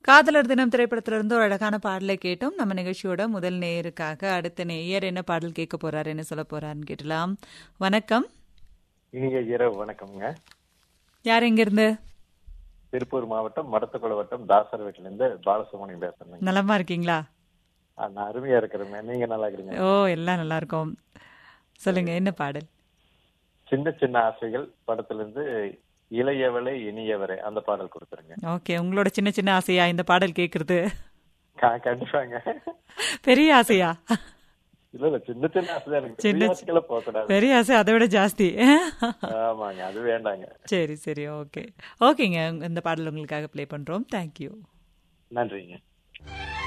காதலர் தினம் திரைப்படத்திலிருந்து ஒரு அழகான பாடலை கேட்டோம் நம்ம நிகழ்ச்சியோட முதல் நேயருக்காக அடுத்த நேயர் என்ன பாடல் கேட்க போறாரு என்ன சொல்ல போறாருன்னு கேட்டலாம் வணக்கம் இனிய இரவு வணக்கம்ங்க யார் எங்கிருந்து திருப்பூர் மாவட்டம் மடத்துக்குள வட்டம் தாசர் வீட்டுல இருந்து பாலசுமணி பேசுறேங்க நலமா இருக்கீங்களா ஆ, நான் அருமையா இருக்கிறேங்க நீங்க நல்லா இருக்கிறீங்க ஓ எல்லாம் நல்லா இருக்கும் சொல்லுங்க என்ன பாடல் சின்ன சின்ன ஆசைகள் படத்துல இருந்து இளையவளே இனியவரே அந்த பாடல் கொடுத்துருங்க ஓகே உங்களோட சின்ன சின்ன ஆசையா இந்த பாடல் கேக்குறது க- கண்டிப்பாங்க பெரிய ஆசையா இல்ல இல்ல சின்ன சின்ன ஆசை தான் எனக்கு சின்ன- பெரிய ஆசைகளை போக கூடாது பெரிய ஆசை அதை விட ஜாஸ்தி ஆமாங்க அது வேண்டாங்க சரி சரி ஓகே ஓகேங்க இந்த பாடல் உங்களுக்காக ப்ளே பண்றோம் தேங்க்யூ நன்றிங்க